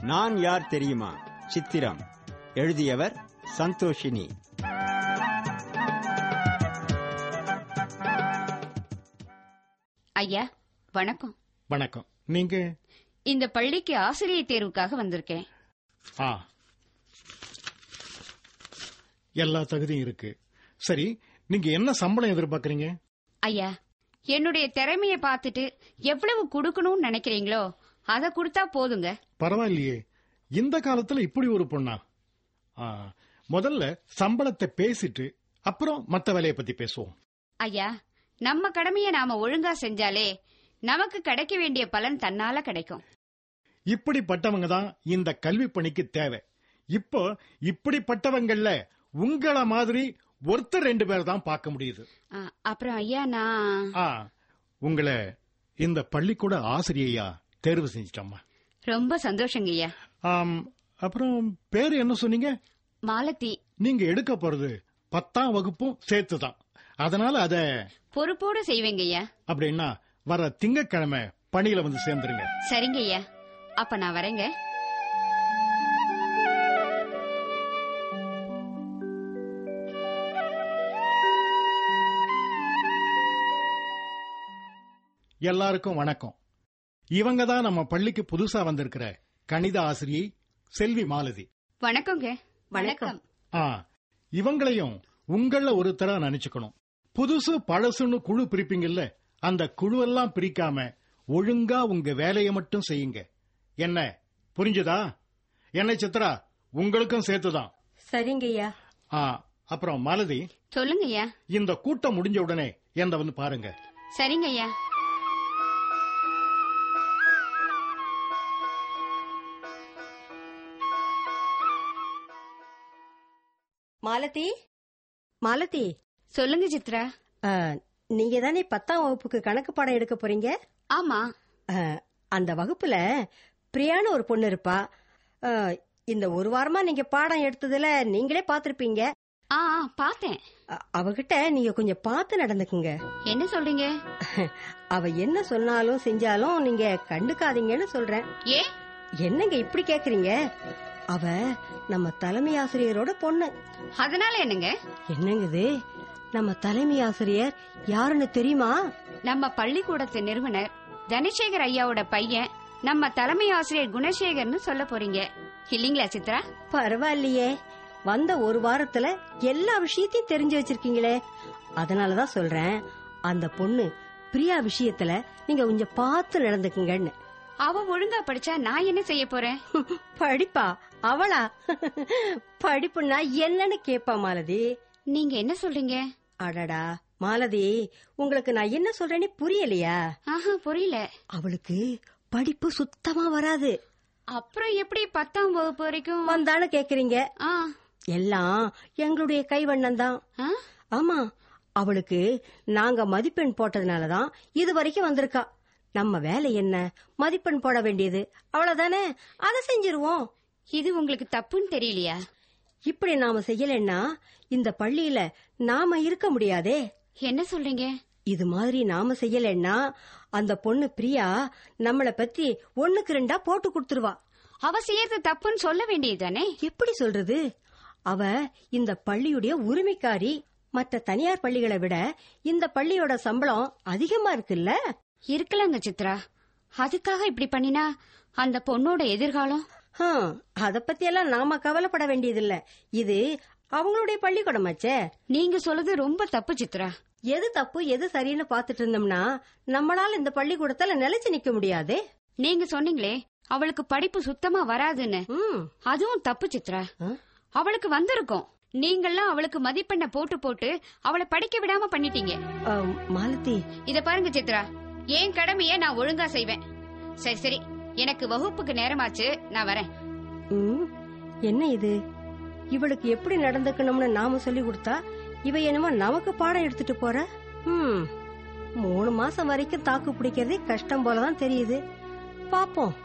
நான் யார் தெரியுமா சித்திரம் எழுதியவர் சந்தோஷினி ஐயா வணக்கம் வணக்கம் நீங்க இந்த பள்ளிக்கு ஆசிரியர் தேர்வுக்காக வந்திருக்கேன் ஆ எல்லா தகுதியும் இருக்கு சரி நீங்க என்ன சம்பளம் எதிர்பார்க்கறீங்க ஐயா என்னுடைய திறமையை பார்த்துட்டு எவ்வளவு கொடுக்கணும்னு நினைக்கிறீங்களோ அதை கொடுத்தா போதுங்க பரவாயில்லையே இந்த காலத்துல இப்படி ஒரு பொண்ணா ஆ, முதல்ல சம்பளத்தை பேசிட்டு அப்புறம் மத்த வேலையை பத்தி பேசுவோம் ஐயா நம்ம கடமையை நாம ஒழுங்கா செஞ்சாலே நமக்கு கிடைக்க வேண்டிய பலன் தன்னால கிடைக்கும் இப்படிப்பட்டவங்க தான் இந்த கல்வி பணிக்கு தேவை இப்போ இப்படிப்பட்டவங்கள்ல உங்கள மாதிரி ஒருத்தர் ரெண்டு பேர் தான் பார்க்க முடியுது ஆ, அப்புறம் ஐயா நான் ஆ உங்களை இந்த பள்ளிக்கூட ஆசிரியையா தேர்வு செஞ்சிட்டோம்மா ரொம்ப சந்தோஷங்க ஐயா ஆம், அப்புறம் பேரு என்ன சொன்னீங்க மாலதி நீங்க எடுக்க போறது பத்தாம் வகுப்பும் சேர்த்து தான் அதனால அத பொறுப்போடு செய்வேங்க ஐயா அப்படின்னா வர திங்கட்கிழமை பணியில வந்து சேர்ந்துருங்க சரிங்க ஐயா அப்ப நான் வரேங்க எல்லாருக்கும் வணக்கம் இவங்க தான் நம்ம பள்ளிக்கு புதுசா வந்திருக்கிற கணித ஆசிரியை செல்வி மாலதி வணக்கங்க வணக்கம். ஆ இவங்களையும் உங்கள ஒருத்தரா நினைச்சுக்கணும் புதுசு பழசுன்னு குழு பிரிப்பீங்கல்ல அந்த குழுவெல்லாம் பிரிக்காம ஒழுங்கா உங்க வேலையை மட்டும் செய்யுங்க என்ன புரிஞ்சுதா என்ன சித்ரா உங்களுக்கும் சேர்த்துதான் சரிங்கய்யா ஆ அப்புறம் மாலதி சொல்லுங்க ஐயா இந்த கூட்டம் முடிஞ்ச உடனே என்ன வந்து பாருங்க சரிங்க ஐயா மாலதி மாலதி சொல்லுங்க சித்ரா ஆ, நீங்க தானே பத்தாம் வகுப்புக்கு கணக்கு பாடம் எடுக்க போறீங்க ஆமா ஆ, அந்த வகுப்புல பிரியான்னு ஒரு பொண்ணு இருப்பா ஆ, இந்த ஒரு வாரமா நீங்க பாடம் எடுத்ததுல நீங்களே பாத்திருப்பீங்க ஆ ஆ, பார்த்தேன் அவகிட்ட நீங்க கொஞ்சம் பார்த்து நடந்துக்குங்க என்ன சொல்றீங்க அவ என்ன சொன்னாலும் செஞ்சாலும் நீங்க கண்டுக்காதீங்கன்னு சொல்றேன் ஏ என்னங்க இப்படி கேக்குறீங்க அவ நம்ம தலைமை ஆசிரியரோட பொண்ணு அதனால என்னங்க என்னங்க இது நம்ம தலைமை ஆசிரியர் யாருன்னு தெரியுமா நம்ம பள்ளிக்கூடத்து நிறுவனர் தனசேகர் ஐயாவோட பையன் நம்ம தலைமை ஆசிரியர் குணசேகர்னு சொல்ல போறீங்க இல்லீங்களா சித்ரா பரவாயில்லையே வந்த ஒரு வாரத்துல எல்லா விஷயத்தையும் தெரிஞ்சு வச்சிருக்கீங்களே அதனாலதான் சொல்றேன் அந்த பொண்ணு பிரியா விஷயத்துல நீங்க கொஞ்சம் பார்த்து நடந்துக்குங்கன்னு அவ ஒழுங்கா படிச்சா நான் என்ன செய்ய போறேன் படிப்பா அவளா படிப்புன்னா என்னன்னு கேப்பா மாலதி நீங்க என்ன சொல்றீங்க அடடா மாலதி உங்களுக்கு நான் என்ன சொல்றேன்னு புரியலையா ஆஹா புரியல அவளுக்கு படிப்பு சுத்தமா வராது அப்புறம் எப்படி பத்தாம் வகுப்பு வரைக்கும் வந்தான்னு கேக்குறீங்க ஆ, எல்லாம் எங்களுடைய கைவண்ணம் தான் ஆ? ஆமா அவளுக்கு நாங்க மதிப்பெண் போட்டதுனாலதான் இது வரைக்கும் வந்திருக்கா நம்ம வேலை என்ன மதிப்பெண் போட வேண்டியது அவ்வளவுதானே அதை செஞ்சிருவோம் இது உங்களுக்கு தப்புன்னு தெரியலையா இப்படி நாம செய்யலைன்னா இந்த பள்ளியில நாம இருக்க முடியாதே என்ன சொல்றீங்க இது மாதிரி நாம செய்யலைன்னா அந்த பொண்ணு பிரியா நம்மள பத்தி ஒண்ணுக்கு ரெண்டா போட்டு கொடுத்துருவா அவ செய்யறது தப்புன்னு சொல்ல வேண்டியதுதானே எப்படி சொல்றது அவ இந்த பள்ளியுடைய உரிமைக்காரி மற்ற தனியார் பள்ளிகளை விட இந்த பள்ளியோட சம்பளம் அதிகமா இருக்குல்ல இருக்கலாங்க சித்ரா அதுக்காக இப்படி பண்ணினா அந்த பொண்ணோட எதிர்காலம் ஹம், அத பத்தி எல்லாம் நாம கவலைப்பட வேண்டியதில்ல இது அவங்களுடைய பள்ளிக்கூடமாச்சே நீங்க சொல்றது ரொம்ப தப்பு சித்ரா எது தப்பு எது சரின்னு பாத்துட்டு இருந்தோம்னா நம்மளால இந்த பள்ளிக்கூடத்துல நிலைச்சு நிக்க முடியாதே நீங்க சொன்னீங்களே அவளுக்கு படிப்பு சுத்தமா வராதுன்னு ம், அதுவும் தப்பு சித்ரா ஆ? அவளுக்கு வந்திருக்கும் நீங்கெல்லாம் அவளுக்கு மதிப்பெண்ண போட்டு போட்டு அவளை படிக்க விடாம பண்ணிட்டீங்க அம், மாலதி இத பாருங்க சித்ரா என் கடமைய நான் ஒழுங்கா செய்வேன் சரி சரி எனக்கு வகுப்புக்கு நேரமாச்சு நான் வரேன் ம், என்ன இது இவளுக்கு எப்படி நடந்துக்கணும்னு நாம சொல்லி கொடுத்தா இவ என்னமோ நமக்கு பாடம் எடுத்துட்டு போற ம், மூணு மாசம் வரைக்கும் தாக்கு பிடிக்கிறதே கஷ்டம் போலதான் தெரியுது பாப்போம்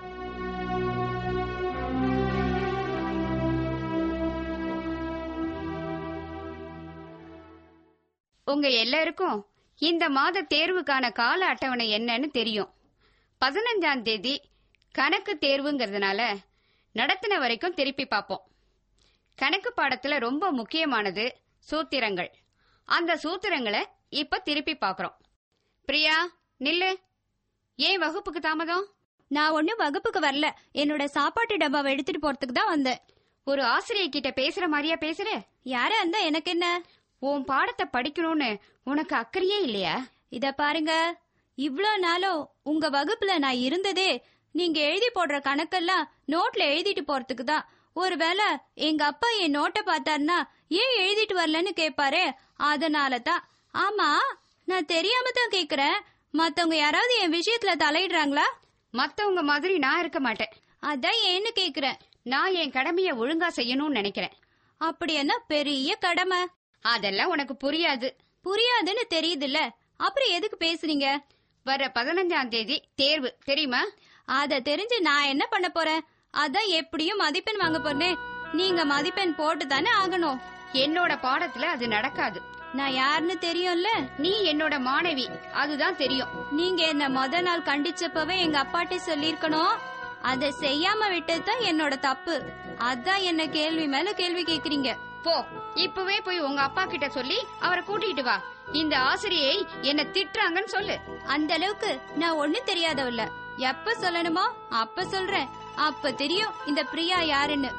உங்க எல்லாருக்கும் இந்த மாத தேர்வுக்கான கால அட்டவணை என்னன்னு தெரியும் பதினஞ்சாம் தேதி கணக்கு தேர்வுங்கிறதுனால நடத்தின வரைக்கும் திருப்பி பார்ப்போம் கணக்கு பாடத்துல ரொம்ப முக்கியமானது சூத்திரங்கள் அந்த சூத்திரங்களை இப்ப திருப்பி பார்க்கறோம் பிரியா நில்லு ஏன் வகுப்புக்கு தாமதம் நான் ஒன்னும் வகுப்புக்கு வரல என்னோட சாப்பாட்டு டப்பாவை எடுத்துட்டு போறதுக்கு தான் வந்தேன் ஒரு ஆசிரியை கிட்ட பேசுற மாதிரியா பேசுற யாரா இருந்தா எனக்கு என்ன உன் பாடத்தை படிக்கணும்னு உனக்கு அக்கறையே இல்லையா இத பாருங்க இவ்ளோ நாளும் உங்க வகுப்புல நான் இருந்ததே நீங்க எழுதி போடுற கணக்கெல்லாம் நோட்ல எழுதிட்டு போறதுக்கு தான் ஒருவேளை எங்க அப்பா என் நோட்டை பார்த்தாருன்னா ஏன் எழுதிட்டு வரலன்னு கேட்பாரு அதனால தான் ஆமா நான் தெரியாம தான் கேக்குறேன் மத்தவங்க யாராவது என் விஷயத்துல தலையிடுறாங்களா மத்தவங்க மாதிரி நான் இருக்க மாட்டேன் அதான் ஏன்னு கேக்குறேன் நான் என் கடமையை ஒழுங்கா செய்யணும்னு நினைக்கிறேன் அப்படி என்ன பெரிய கடமை அதெல்லாம் உனக்கு புரியாது புரியாதுன்னு தெரியுதுல்ல அப்புறம் எதுக்கு பேசுறீங்க வர பதினஞ்சாம் தேதி தேர்வு தெரியுமா அத தெரிஞ்சு நான் என்ன பண்ண போறேன் அதான் எப்படியும் மதிப்பெண் வாங்க போறேன் நீங்க மதிப்பெண் போட்டு தானே ஆகணும் என்னோட பாடத்துல அது நடக்காது நான் யாருன்னு தெரியும்ல நீ என்னோட மாணவி அதுதான் தெரியும் நீங்க என்ன முத நாள் கண்டிச்சப்பவே எங்க அப்பாட்ட சொல்லிருக்கணும் அத செய்யாம விட்டது தான் என்னோட தப்பு அதான் என்ன கேள்வி மேல கேள்வி கேக்குறீங்க போ இப்பவே போய் உங்க அப்பா கிட்ட சொல்லி அவரை கூட்டிட்டு வா இந்த ஆசிரியை என்ன திட்டுறாங்கன்னு சொல்லு அந்த அளவுக்கு நான் ஒண்ணும் தெரியாதவல்ல எப்ப சொல்லணுமோ அப்ப சொல்றேன் அப்ப தெரியும் இந்த பிரியா யாருன்னு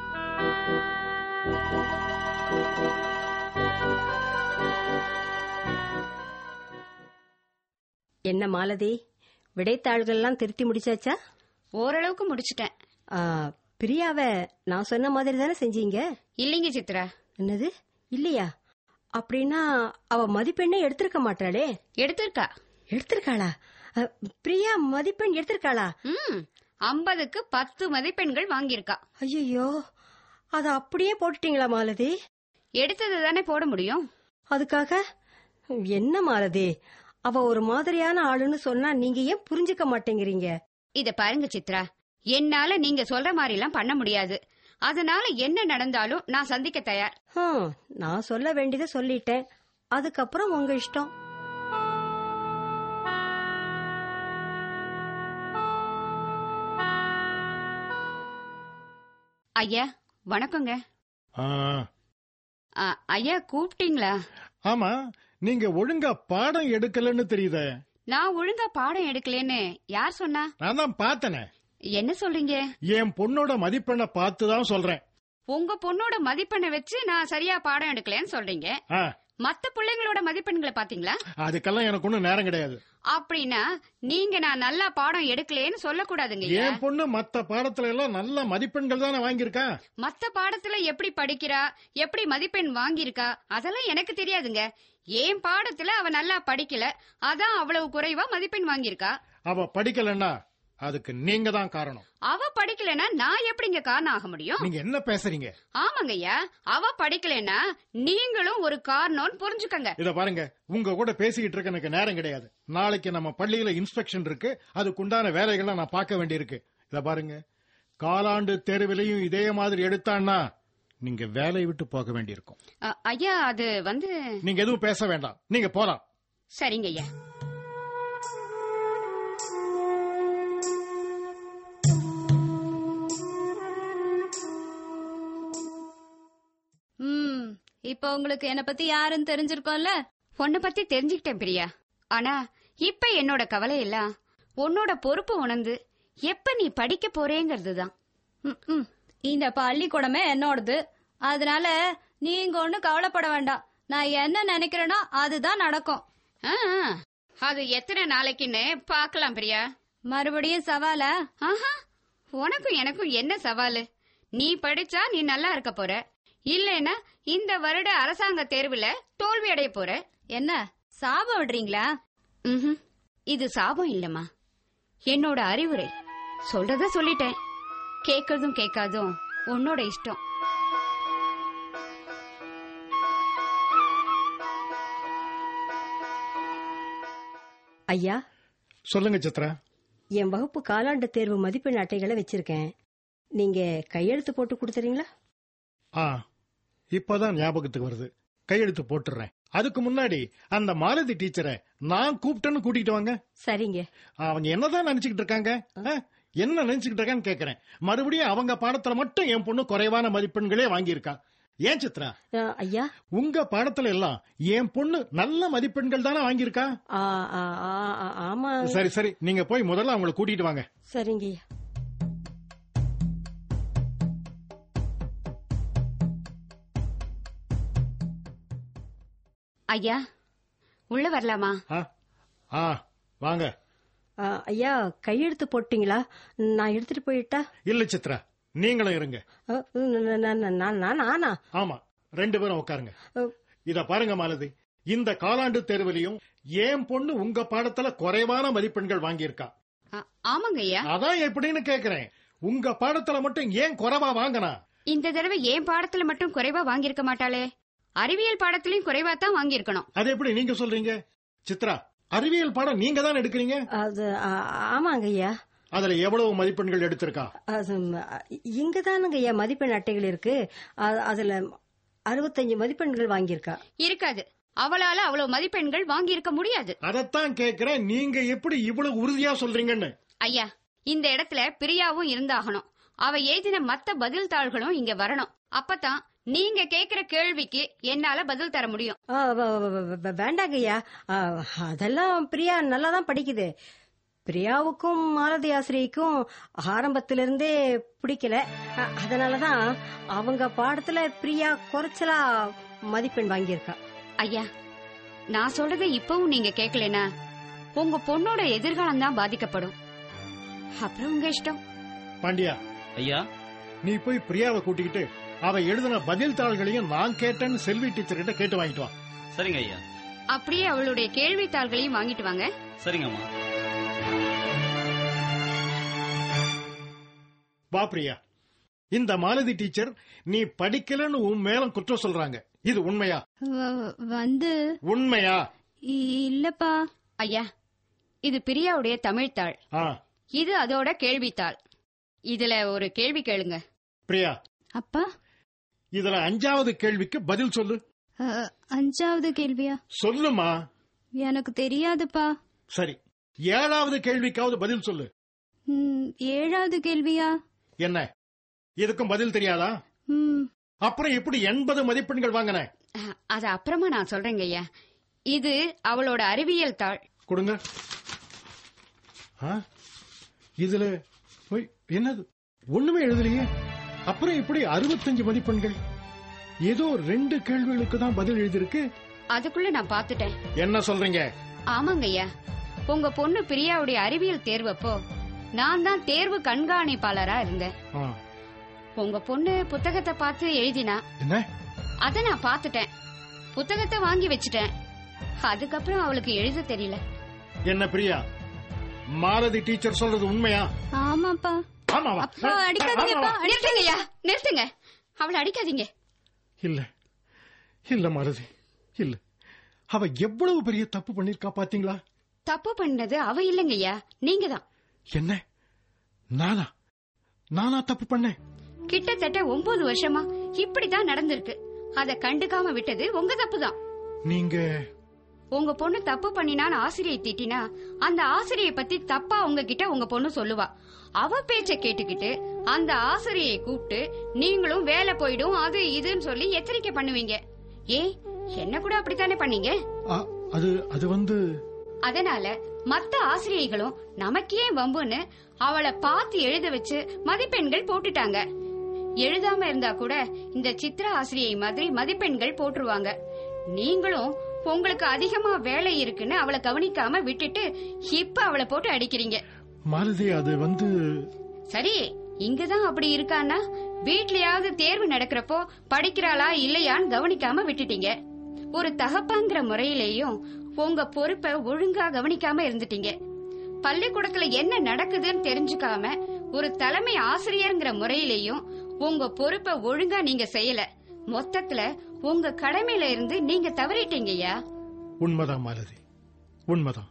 என்ன மாலதி விடைத்தாள்கள்லாம் திருத்தி முடிச்சாச்சா ஓரளவுக்கு முடிச்சிட்டேன் ஆ, பிரியாவை நான் சொன்ன மாதிரி தானே செஞ்சீங்க இல்லைங்க சித்ரா என்னது இல்லையா அப்படின்னா அவ மதிப்பெண்ணே எடுத்திருக்க மாட்டாளே எடுத்திருக்கா எடுத்திருக்காளா அ, பிரியா மதிப்பெண் எடுத்திருக்காளா ம் ஐம்பதுக்கு பத்து மதிப்பெண்கள் வாங்கியிருக்கா ஐயோ அத அப்படியே போட்டுட்டீங்களா மாலதி எடுத்தது தானே போட முடியும் அதுக்காக என்ன மாலதி அவ ஒரு மாதிரியான ஆளுன்னு சொன்னா நீங்க ஏன் புரிஞ்சுக்க மாட்டேங்கிறீங்க இத பாருங்க சித்ரா என்னால நீங்க சொல்ற மாதிரி எல்லாம் பண்ண முடியாது அதனால என்ன நடந்தாலும் நான் சந்திக்க தயார் ஹம், நான் சொல்ல வேண்டியதை சொல்லிட்டேன் அதுக்கப்புறம் உங்க இஷ்டம் ஐயா வணக்கங்க ஆ, ஆ, ஐயா கூப்பிட்டீங்களா ஆமா நீங்க ஒழுங்கா பாடம் எடுக்கலன்னு தெரியுதே நான் ஒழுங்கா பாடம் எடுக்கலேன்னு யார் சொன்னா நான் தான் பார்த்தனே என்ன சொல்றீங்க என் பொண்ணோட மதிப்பெண்ணை பார்த்து தான் சொல்றேன் உங்க பொண்ணோட மதிப்பெண்ணை வச்சு நான் சரியா பாடம் எடுக்கலன்னு சொல்றீங்க ஆ, மத்த பிள்ளைங்களோட மதிப்பெண்களை பாத்தீங்களா அதுக்கெல்லாம் எனக்கு ஒன்றும் நேரம் கிடையாது அப்படின்னா நீங்க நான் நல்லா பாடம் எடுக்கலேன்னு சொல்லக்கூடாதுங்க ஐயா. என் பொண்ணு மத்த பாடத்துல எல்லாம் நல்ல மதிப்பெண்கள் தானே வாங்கியிருக்கா மத்த பாடத்துல எப்படி படிக்கிறா எப்படி மதிப்பெண் வாங்கியிருக்கா அதெல்லாம் எனக்கு தெரியாதுங்க என் பாடத்துல அவ நல்லா படிக்கல அதான் அவ்வளவு குறைவா மதிப்பெண் வாங்கியிருக்கா அவ படிக்கலன்னா அதுக்கு நீங்க தான் காரணம் அவ படிக்கலைன்னா நான் எப்படிங்க காரணம் ஆக முடியும் நீங்க என்ன பேசுறீங்க ஆமாங்க ஐயா அவ படிக்கலைன்னா நீங்களும் ஒரு காரணம்னு புரிஞ்சுக்கங்க இத பாருங்க உங்க கூட பேசிக்கிட்டு இருக்க எனக்கு நேரம் கிடையாது நாளைக்கு நம்ம பள்ளியில இன்ஸ்பெக்ஷன் இருக்கு அதுக்குண்டான வேலைகளை நான் பார்க்க வேண்டியிருக்கு இத பாருங்க காலாண்டு தேர்விலையும் இதே மாதிரி எடுத்தான்னா நீங்க வேலையை விட்டு போக வேண்டியிருக்கும் அ, ஐயா அது வந்து நீங்க எதுவும் பேச வேண்டாம் நீங்க போலாம் சரிங்க ஐயா ம் இப்ப உங்களுக்கு என்ன பத்தி யாருன்னு தெரிஞ்சிருக்கோம்ல உன்னை பத்தி தெரிஞ்சுக்கிட்டேன் பிரியா ஆனா இப்ப என்னோட கவலை எல்லாம் உன்னோட பொறுப்பு உணர்ந்து எப்ப நீ படிக்க போறேங்கிறது தான் ம், ம். இந்த பள்ளிக்கூடமே என்னோடது அதனால நீங்க ஒண்ணும் கவலைப்பட வேண்டாம் நான் என்ன நினைக்கிறேனோ அதுதான் நடக்கும் அது எத்தனை நாளைக்குன்னு பார்க்கலாம் பிரியா மறுபடியும் சவாலா ஆஹா உனக்கும் எனக்கும் என்ன சவாலு நீ படிச்சா நீ நல்லா இருக்க போற இல்லைன்னா இந்த வருட அரசாங்க தேர்வுல தோல்வி அடைய போற என்ன சாபம் விடுறீங்களா ம்ஹும். இது சாபம் இல்லம்மா என்னோட அறிவுரை சொல்றத சொல்லிட்டேன் கேட்கறதும் கேட்காதும் உன்னோட இஷ்டம் ஐயா சொல்லுங்க சித்ரா என் வகுப்பு காலாண்டு தேர்வு மதிப்பெண் அட்டைகளை வச்சிருக்கேன் நீங்க கையெழுத்து போட்டு கொடுத்துறீங்களா ஆ இப்பதான் ஞாபகத்துக்கு வருது கையெழுத்து போட்டுறேன் அதுக்கு முன்னாடி அந்த மாலதி டீச்சரை நான் கூப்பிட்டேன்னு கூட்டிட்டு வாங்க சரிங்க அவங்க என்னதான் நினைச்சுக்கிட்டு இருக்காங்க ஆ? என்ன நினைச்சுக்கிட்டு இருக்கேன்னு கேக்குறேன் மறுபடியும் அவங்க பாடத்துல மட்டும் என் பொண்ணு குறைவான மதிப்பெண்களே வாங்கியிருக்கா ஏன் சித்ரா ஆ, ஐயா உங்க பாடத்துல எல்லாம் என் பொண்ணு நல்ல மதிப்பெண்கள் தானே வாங்கியிருக்கா ஆ, ஆ, ஆ, ஆ, ஆமா சரி சரி நீங்க போய் முதல்ல அவங்கள கூட்டிட்டு வாங்க சரிங்க ஐயா ஐயா உள்ள வரலாமா ஆ? ஆ வாங்க ஆ, ஐயா கையெழுத்து போட்டீங்களா நான் எடுத்துட்டு போயிட்டா இல்ல சித்ரா நீங்களும் இருங்க ஆ, ந- ந- ந- ந- நான் நானா ஆமா ரெண்டு பேரும் உட்காருங்க ஆ, இத பாருங்க மாலதி இந்த காலாண்டு தேர்விலையும் என் பொண்ணு உங்க பாடத்துல குறைவான மதிப்பெண்கள் வாங்கியிருக்கா ஆ- ஆமாங்க ஐயா அதான் எப்படின்னு கேக்குறேன் உங்க பாடத்துல மட்டும் ஏன் குறைவா வாங்கினா இந்த தடவை என் பாடத்துல மட்டும் குறைவா வாங்கியிருக்க மாட்டாளே அறிவியல் பாடத்திலயும் குறைவா தான் வாங்கியிருக்கணும் அது எப்படி நீங்க சொல்றீங்க சித்ரா அறிவியல் பாடம் நீங்க தான் எடுக்கிறீங்க அது ஆ, ஆமாங்க ஐயா அதுல எவ்வளவு மதிப்பெண்கள் எடுத்திருக்கா அது இங்க தானுங்க ஐயா மதிப்பெண் அட்டைகள் இருக்கு அ- அதுல அறுபத்தஞ்சு மதிப்பெண்கள் வாங்கியிருக்கா இருக்காது அவளால அவ்வளவு மதிப்பெண்கள் வாங்கி இருக்க முடியாது அதத்தான் கேக்குறேன் நீங்க எப்படி இவ்வளவு உறுதியா சொல்றீங்கன்னு ஐயா இந்த இடத்துல பிரியாவும் இருந்தாகணும் அவ எழுதின மத்த பதில் தாள்களும் இங்க வரணும் அப்பதான் நீங்க கேக்குற கேள்விக்கு என்னால பதில் தர முடியும் ஆ, வ- வ- வ- வ- வேண்டாங்க ஐயா ஆ, அதெல்லாம் பிரியா நல்லா தான் படிக்குது பிரியாவுக்கும் மாலதி ஆசிரியைக்கும் ஆரம்பத்திலிருந்தே பிடிக்கல அ- அதனாலதான் அவங்க பாடத்துல பிரியா குறைச்சலா மதிப்பெண் வாங்கியிருக்கா ஐயா நான் சொல்றதை இப்பவும் நீங்க கேட்கலனா உங்க பொண்ணோட எதிர்காலம் தான் பாதிக்கப்படும் அப்புறம் உங்க இஷ்டம் பாண்டியா ஐயா நீ போய் பிரியாவை கூட்டிக்கிட்டு அவ எழுதின பதில் தாள்களையும் நான் கேட்டேன்னு செல்வி டீச்சர் கிட்ட கேட்டு வாங்கிட்டு வா சரிங்க ஐயா அப்படியே அவளுடைய கேள்வித்தாள்களையும் வாங்கிட்டு வாங்க சரிங்கம்மா வா பிரியா இந்த மாலதி டீச்சர் நீ படிக்கலன்னு உன் மேல குற்றம் சொல்றாங்க இது உண்மையா வ- வந்து உண்மையா இ- இல்லப்பா ஐயா இது பிரியாவுடைய தமிழ்த்தாள் ஆ இது அதோட கேள்வித்தாள் இதுல ஒரு கேள்வி கேளுங்க பிரியா அப்பா இதுல அஞ்சாவது கேள்விக்கு பதில் சொல்லு அ, அஞ்சாவது கேள்வியா சொல்லுமா எனக்கு தெரியாதுப்பா சரி ஏழாவது கேள்விக்காவது பதில் சொல்லு ம், ஏழாவது கேள்வியா என்ன இதுக்கும் பதில் தெரியாதா ம், அப்புறம் எப்படி எண்பது மதிப்பெண்கள் வாங்கின அஹ், அது அப்புறமா நான் சொல்றேங்க ஐயா இது அவளோட அறிவியல் தாள் கொடுங்க ஆ? இதுல ஒய், என்னது ஒண்ணுமே எழுதலையே அப்புறம் எப்படி அறுபத்தஞ்சு மதிப்பெண்கள் ஏதோ ரெண்டு கேள்விகளுக்கு தான் பதில் எழுதியிருக்கு அதுக்குள்ள நான் பாத்துட்டேன் என்ன சொல்றீங்க ஆமாங்க ஐயா உங்க பொண்ணு பிரியாவுடைய அறிவியல் தேர்வப்போ நான் தான் தேர்வு கண்காணிப்பாளரா இருந்தேன் ஆ, உங்க பொண்ணு புத்தகத்தை பார்த்து எழுதினா என்ன அத நான் பாத்துட்டேன் புத்தகத்தை வாங்கி வச்சுட்டேன் அதுக்கப்புறம் அவளுக்கு எழுத தெரியல என்ன பிரியா மாலதி டீச்சர் சொல்றது உண்மையா ஆமாப்பா ஆமாவா அப்பா அடிக்காதீங்கப்பா ஆமாவா? நிறுத்துங்க ஐயா நிறுத்துங்க அவளை அடிக்காதீங்க இல்ல இல்ல மாலதி இல்ல அவ எவ்வளவு பெரிய தப்பு பண்ணிருக்கா பாத்தீங்களா தப்பு பண்ணது அவ இல்லைங்க ஐயா நீங்க தான் என்ன நானா நானா தப்பு பண்ணேன் கிட்டத்தட்ட ஒன்பது வருஷமா இப்படிதான் நடந்திருக்கு அத கண்டுக்காம விட்டது உங்க தப்பு தான் நீங்க உங்க பொண்ணு தப்பு பண்ணினான்னு ஆசிரியை திட்டினா அந்த ஆசிரியை பத்தி தப்பா உங்ககிட்ட உங்க பொண்ணு சொல்லுவா அவ பேச்ச கேட்டுக்கிட்டு அந்த ஆசிரியை கூப்பிட்டு நீங்களும் வேலை போயிடும் அது இதுன்னு சொல்லி எச்சரிக்கை பண்ணுவீங்க ஏ என்ன கூட அப்படித்தானே பண்ணீங்க ஆ, அது அது வந்து அதனால மத்த ஆசிரியைகளும் நமக்கு ஏன் வம்புன்னு அவளை பார்த்து எழுத வச்சு மதிப்பெண்கள் போட்டுட்டாங்க எழுதாம இருந்தா கூட இந்த சித்ரா ஆசிரியை மாதிரி மதிப்பெண்கள் போட்டுருவாங்க நீங்களும் உங்களுக்கு அதிகமா வேலை இருக்குன்னு அவளை கவனிக்காம விட்டுட்டு இப்ப அவளை போட்டு அடிக்கிறீங்க மாலதி அது வந்து சரி இங்கதான் அப்படி இருக்கான்னா வீட்லயாவது தேர்வு நடக்கிறப்போ படிக்கிறாளா இல்லையான்னு கவனிக்காம விட்டுட்டீங்க ஒரு தகப்பாங்கிற முறையிலேயும் உங்க பொறுப்பை ஒழுங்கா கவனிக்காம இருந்துட்டீங்க பள்ளிக்கூடத்துல என்ன நடக்குதுன்னு தெரிஞ்சுக்காம ஒரு தலைமை ஆசிரியர்ங்கிற முறையிலேயும் உங்க பொறுப்பை ஒழுங்கா நீங்க செய்யல மொத்தத்துல உங்க கடமையில இருந்து நீங்க தவறிட்டீங்கய்யா உண்மைதான் மாலதி உண்மைதான்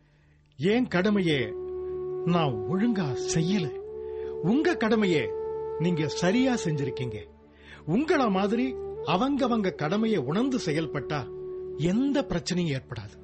ஏன் கடமையே நான் ஒழுங்கா செய்யல உங்க கடமையே நீங்க சரியா செஞ்சிருக்கீங்க உங்கள மாதிரி அவங்கவங்க கடமையை உணர்ந்து செயல்பட்டா எந்த பிரச்சனையும் ஏற்படாது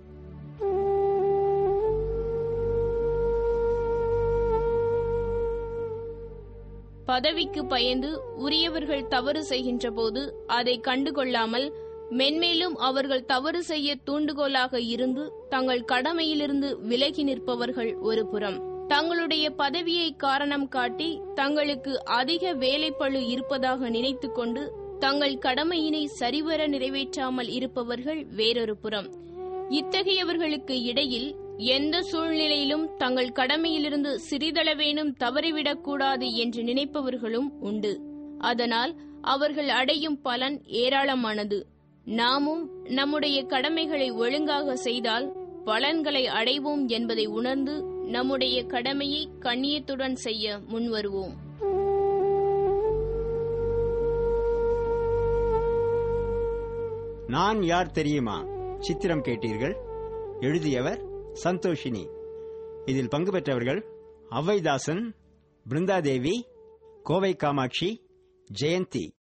பதவிக்கு பயந்து உரியவர்கள் தவறு செய்கின்ற போது அதை கண்டுகொள்ளாமல் மென்மேலும் அவர்கள் தவறு செய்ய தூண்டுகோலாக இருந்து தங்கள் கடமையிலிருந்து விலகி நிற்பவர்கள் ஒரு புறம் தங்களுடைய பதவியை காரணம் காட்டி தங்களுக்கு அதிக வேலைப்பளு இருப்பதாக நினைத்துக்கொண்டு தங்கள் கடமையினை சரிவர நிறைவேற்றாமல் இருப்பவர்கள் வேறொரு புறம் இத்தகையவர்களுக்கு இடையில் எந்த சூழ்நிலையிலும் தங்கள் கடமையிலிருந்து சிறிதளவேனும் தவறிவிடக்கூடாது என்று நினைப்பவர்களும் உண்டு அதனால் அவர்கள் அடையும் பலன் ஏராளமானது நாமும் நம்முடைய கடமைகளை ஒழுங்காக செய்தால் பலன்களை அடைவோம் என்பதை உணர்ந்து நம்முடைய கடமையை கண்ணியத்துடன் செய்ய முன்வருவோம் நான் யார் தெரியுமா சித்திரம் கேட்டீர்கள் எழுதியவர் சந்தோஷினி இதில் பங்கு பெற்றவர்கள் அவ்வைதாசன் பிருந்தாதேவி கோவை காமாட்சி ஜெயந்தி